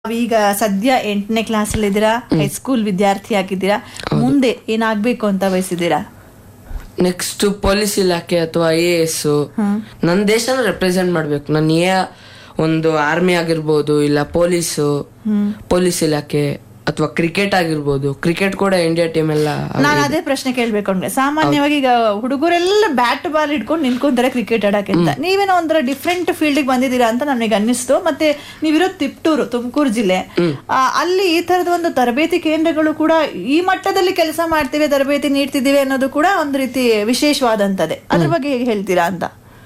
ಈಗ ಸದ್ಯ ಎಂಟನೇ ಕ್ಲಾಸ್ ಅಲ್ಲಿ ಇದ್ದೀರಾ ಹೈಸ್ಕೂಲ್ ವಿದ್ಯಾರ್ಥಿ ಆಗಿದ್ದೀರಾ ಮುಂದೆ ಏನಾಗ್ಬೇಕು ಅಂತ ಬಯಸಿದ್ದೀರಾ ನೆಕ್ಸ್ಟ್ ಪೊಲೀಸ್ ಇಲಾಖೆ ಅಥವಾ ಐ ಎ ಎಸ್ ನನ್ನ ದೇಶನ ರೆಪ್ರೆಸೆಂಟ್ ಮಾಡ್ಬೇಕು ನಾನು ಏ ಒಂದು ಆರ್ಮಿ ಆಗಿರ್ಬೋದು ಇಲ್ಲ ಪೊಲೀಸು ಪೊಲೀಸ್ ಇಲಾಖೆ ಅಥವಾ ಕ್ರಿಕೆಟ್ ಆಗಿರ್ಬೋದು ಕ್ರಿಕೆಟ್ ಕೂಡ ಇಂಡಿಯಾ ಟೀಮ್ ಎಲ್ಲ ನಾನು ಅದೇ ಪ್ರಶ್ನೆ ಕೇಳ್ಬೇಕು ಅಂದ್ರೆ ಸಾಮಾನ್ಯವಾಗಿ ಈಗ ಹುಡುಗರೆಲ್ಲ ಬ್ಯಾಟ್ ಬಾಲ್ ಹಿಡ್ಕೊಂಡು ನಿಂತ್ಕೊಂತಾರೆ ಕ್ರಿಕೆಟ್ ಆಡಕ್ಕೆ ಅಂತ ನೀವೇನೋ ಒಂಥರ ಡಿಫ್ರೆಂಟ್ ಫೀಲ್ಡ್ ಬಂದಿದ್ದೀರಾ ಅಂತ ನನಗೆ ಅನ್ನಿಸ್ತು ಮತ್ತೆ ನೀವಿರೋದು ತಿಪ್ಟೂರು ತುಮಕೂರು ಜಿಲ್ಲೆ ಆ, ಅಲ್ಲಿ ಈ ತರದ ಒಂದು ತರಬೇತಿ ಕೇಂದ್ರಗಳು ಕೂಡ ಈ ಮಟ್ಟದಲ್ಲಿ ಕೆಲಸ ಮಾಡ್ತೀವಿ ತರಬೇತಿ ನೀಡ್ತಿದ್ದೀವಿ ಅನ್ನೋದು ಕೂಡ ಒಂದು ರೀತಿ ವಿಶೇಷವಾದಂತದೆ ಅದ್ರ ಬಗ್ಗೆ ಹೇಗೆ ಹೇಳ್ತೀರಾ ಅಂತ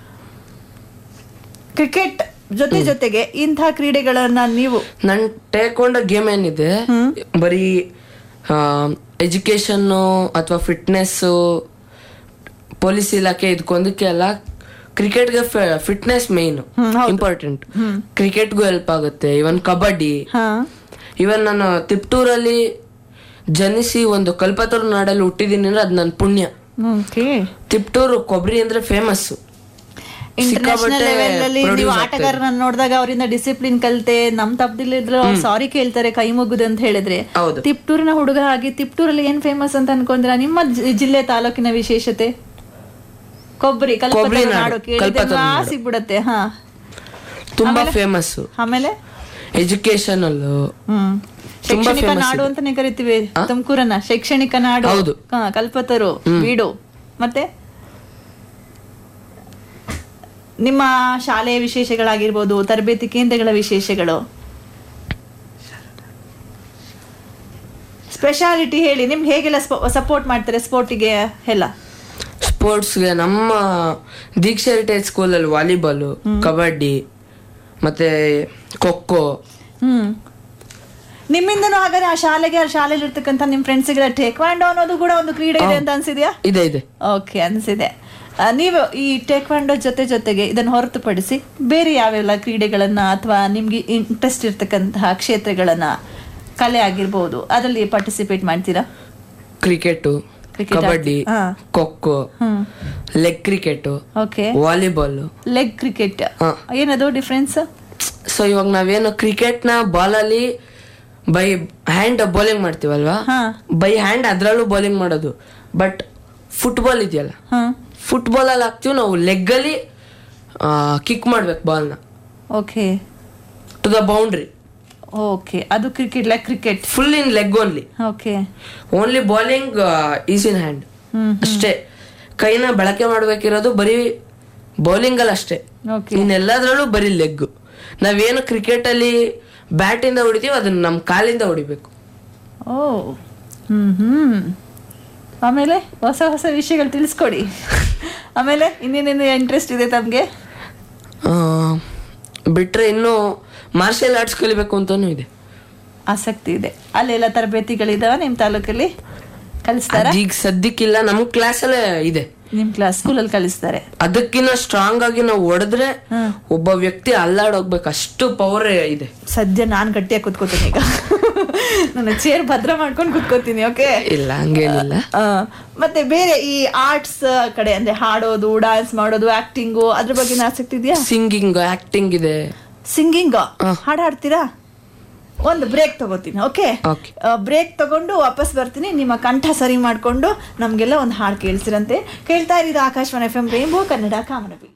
ಕ್ರಿಕೆಟ್ ಜೊತೆ ಜೊತೆಗೆ ಇಂತಹ ಕ್ರೀಡೆಗಳನ್ನ ನೀವು ನನ್ ಟೇಕೊಂಡ ಗೇಮ್ ಏನಿದೆ ಬರೀ ಎಜುಕೇಶನ್ ಅಥವಾ ಫಿಟ್ನೆಸ್ ಪೊಲೀಸ್ ಇಲಾಖೆ ಇದಕ್ಕೊಂದಕ್ಕೆ ಅಲ್ಲ ಕ್ರಿಕೆಟ್ಗೆ ಫಿಟ್ನೆಸ್ ಮೇನ್ ಇಂಪಾರ್ಟೆಂಟ್ ಕ್ರಿಕೆಟ್ಗೂ ಹೆಲ್ಪ್ ಆಗುತ್ತೆ ಇವನ್ ಕಬಡ್ಡಿ ಹಾ ಇವನ್ ನಾನು ತಿಪ್ಟೂರಲ್ಲಿ ಜನಿಸಿ ಒಂದು ಕಲ್ಪತರು ನಾಡಲ್ಲಿ ಹುಟ್ಟಿದೀನಿ ಅಂದ್ರೆ ಅದು ನನ್ನ ಪುಣ್ಯ ಓಕೆ ತಿಪ್ಟೂರು ಕೊಬ್ಬರಿ ಅಂದ್ರೆ ಫೇಮಸ್ ಇಂಟರ್ನ್ಯಾಷನಲ್ ಲೆವೆಲ್ ಅಲ್ಲಿ ನೀವು ಆಟಗಾರರನ್ನ ನೋಡಿದಾಗ ಅವರಿಂದ ಡಿಸಿಪ್ಲಿನ್ ಕಲಿತೆ ನಮ್ ತಪ್ಪದಿಲ್ಲಿದ್ರು ಸಾರಿ ಕೇಳ್ತಾರೆ ಕೈ ಮುಗುದು ಅಂತ ಹೇಳಿದ್ರೆ ಹೌದು ತಿಪ್ಟೂರಿನ ಹುಡುಗ ಆಗಿ ತಿಪ್ಟೂರಲ್ಲಿ ಏನ್ ಫೇಮಸ್ ಅಂತ ಅನ್ಕೊಂಡ್ರ ನಿಮ್ಮ ಜಿ- ಜಿಲ್ಲೆ ತಾಲೂಕಿನ ವಿಶೇಷತೆ ಕೊಬ್ಬರಿ ಕಲ್ಪತರು ನಾಡು, ನಾಡು ಕೇಳಿದ್ರೆ ಕಲ್ಪತರು ನಾಡು. ಮಾಸಿ ಬಿಡತ್ತೆ ಹಾ ತುಂಬಾ ಫೇಮಸ್ ಆಮೇಲೆ ಎಜುಕೇಶನ್ ಅಲ್ಲೂ ಹ್ಮ್ ತುಂಬಾ ಶೈಕ್ಷಣಿಕ famous ನಾಡು ಅಂತಾನೆ ಕರಿತೀವಿ ತುಮಕೂರನ್ನ ಶೈಕ್ಷಣಿಕ ನಾಡು ಹೌದು. ಹಾ, ಕಲ್ಪತರು ಬೀಡು ಮತ್ತೆ ನಿಮ್ಮ ಶಾಲೆಯ ವಿಶೇಷಗಳಾಗಿರ್ಬೋದು ತರಬೇತಿ ಕೇಂದ್ರಗಳ ವಿಶೇಷಗಳು ಸ್ಪೆಷಾಲಿಟಿ ಹೇಳಿ ನಿಮ್ಗೆ ಹೇಗೆಲ್ಲ ಸಪೋರ್ಟ್ ಮಾಡ್ತಾರೆ ಸ್ಪೋರ್ಟಿಗೆ ಎಲ್ಲ ಸ್ಪೋರ್ಟ್ಸ್ಗೆ ನಮ್ಮ ದೀಕ್ಷಾ ಹೆರಿಟೇಜ್ ಸ್ಕೂಲಲ್ಲಿ ವಾಲಿಬಾಲು ಕಬಡ್ಡಿ ಮತ್ತೆ ಖೋಖೋ ಹ್ಮ್ ನಿಮ್ಮಿಂದನೂ ಹಾಗಾದ್ರೆ ಆ ಶಾಲೆಗೆ ಆ ಶಾಲೆಯಲ್ಲಿ ಇರ್ತಕ್ಕಂಥ ನಿಮ್ ಫ್ರೆಂಡ್ಸ್ಗೆಲ್ಲ ಟೇಕ್ವಾಂಡೋ ಅನ್ನೋದು ಕೂಡ ಒಂದು ಕ್ರೀಡೆ ಇದೆ ಅಂತ ಅನ್ಸಿದ್ಯಾ ಇದೆ ಇದೆ ಓಕೆ ಅನಿಸಿದೆ ನೀವು ಈ ಟೇಕ್ವಾಂಡೋ ಜೊತೆ ಜೊತೆಗೆ ಇದನ್ನು ಹೊರತುಪಡಿಸಿ ಬೇರೆ ಯಾವೆಲ್ಲ ಕ್ರೀಡೆಗಳನ್ನ ಅಥವಾ ನಿಮ್ಗೆ ಇಂಟ್ರೆಸ್ಟ್ ಇರ್ತಕ್ಕಂತಹ ಕ್ಷೇತ್ರಗಳನ್ನ ಕಲೆ ಆಗಿರ್ಬೋದು ಅದರಲ್ಲಿ ಪಾರ್ಟಿಸಿಪೇಟ್ ಮಾಡ್ತೀರಾ ಕ್ರಿಕೆಟು Cricket ಕಬಡ್ಡಿ ಹಾ. ಖೋಖೋ ಹ್ಮ್ leg cricket okay volleyball leg cricket ಹಾ. ಏನದು ಡಿಫ್ರೆನ್ಸ್ ಸೊ ಇವಾಗ ನಾವೇನು ಕ್ರಿಕೆಟ್ ನ ಬಾಲ್ ಅಲ್ಲಿ ಬೈ ಹ್ಯಾಂಡ್ ಬೌಲಿಂಗ್ ಮಾಡ್ತೀವಲ್ವಾ ಹಾ ಬೈ ಹ್ಯಾಂಡ್ ಅದ್ರಲ್ಲೂ ಬೌಲಿಂಗ್ ಮಾಡೋದು ಬಟ್ ಫುಟ್ಬಾಲ್ ಇದೆಯಲ್ಲ ಹಾ ಫುಟ್ಬಾಲ್ ಅಲ್ಲಿ ಹಾಕ್ತಿವಿ ನಾವು ಲೆಗ್ ಅಲ್ಲಿ ಕಿಕ್ ಮಾಡ್ಬೇಕು ಬಾಲ್ನ okay to the boundary okay ಅದು cricket leg cricket full in leg only okay only bowling is in hand hmm ಅಷ್ಟೇ ಕೈನ ಬಳಕೆ ಮಾಡ್ಬೇಕಿರೋದು ಬರೀ ಬೌಲಿಂಗ್ ಅಲ್ಲಿ ಅಷ್ಟೇ ಓಕೆ ಇನ್ನೆಲ್ಲದ್ರಲ್ಲೂ ಬರೀ ಲೆಗ್ ನಾವೇನು ಕ್ರಿಕೆಟ್ ಅಲ್ಲಿ ಬ್ಯಾಟ್ ಇಂದ ಹೊಡಿತೀವಿ ಅದನ್ನ ನಮ್ ಕಾಲಿಂದ ಹೊಡಿಬೇಕು ಓ ಹ್ಮ್ ಹ್ಮ್ ಆಮೇಲೆ ಹೊಸ ಹೊಸ ವಿಷಯಗಳು ತಿಳಿಸ್ಕೊಡಿ ಆಮೇಲೆ ಇನ್ನೇನೇನು ಇಂಟ್ರೆಸ್ಟ್ ಇದೆ ತಮಗೆ ಆ, ಬಿಟ್ರೆ ಇನ್ನು ಮಾರ್ಷಲ್ ಆರ್ಟ್ಸ್ ಕಲಿಬೇಕು ಅಂತಾನು ಇದೆ ಆಸಕ್ತಿ ಇದೆ ಅಲ್ಲೆಲ್ಲ ತರಬೇತಿಗಳಿದಾವ ನಿಮ್ಮ ತಾಲೂಕಲ್ಲಿ ಕಲಿಸ್ತಾರ ಈಗ ಸದ್ಯಕ್ಕಿಲ್ಲ ನಮ್ ಕ್ಲಾಸಲ್ಲೇ ಇದೆ ನಿಮ್ ಕ್ಲಾಸ್ ಸ್ಕೂಲಲ್ಲಿ ಕಲಿಸ್ತಾರೆ ಅದಕ್ಕಿನ್ನ ಸ್ಟ್ರಾಂಗ್ ಆಗಿ ನಾವು ಹೊಡೆದ್ರೆ ಒಬ್ಬ ವ್ಯಕ್ತಿ ಅಲ್ಲಾಡೋಗ್ಬೇಕು ಅಷ್ಟು ಪವರ್ ಇದೆ ಸದ್ಯ ನಾನ್ ಗಟ್ಟಿಯಾಗಿ ಕುತ್ಕೋತೀನಿ ಈಗ ನನ್ನ ಚೇರ್ ಭದ್ರ ಮಾಡ್ಕೊಂಡು ಕುತ್ಕೋತೀನಿ ಓಕೆ ಇಲ್ಲ ಹಂಗೇನಿಲ್ಲ ಮತ್ತೆ ಬೇರೆ ಈ ಆರ್ಟ್ಸ್ ಕಡೆ ಅಂದ್ರೆ ಹಾಡೋದು ಡಾನ್ಸ್ ಮಾಡೋದು ಆಕ್ಟಿಂಗು ಅದ್ರ ಬಗ್ಗೆ ಆಸಕ್ತಿ ಇದೆಯಾ ಸಿಂಗಿಂಗ್ ಆಕ್ಟಿಂಗ್ ಇದೆ ಸಿಂಗಿಂಗ್ ಹಾಡು ಹಾಡ್ತೀರಾ ಒಂದು ಬ್ರೇಕ್ ತಗೋತೀನಿ ಓಕೆ ಓಕೆ ಬ್ರೇಕ್ ತಗೊಂಡು ವಾಪಸ್ ಬರ್ತೀನಿ ನಿಮ್ಮ ಕಂಠ ಸರಿ ಮಾಡ್ಕೊಂಡು ನಮ್ಗೆಲ್ಲ ಒಂದು ಹಾಡು ಕೇಳಿಸಿರಂತೆ ಕೇಳ್ತಾ ಇರೋದು Akashvani F M rainbow Kannada ಕಾಮನಬಿ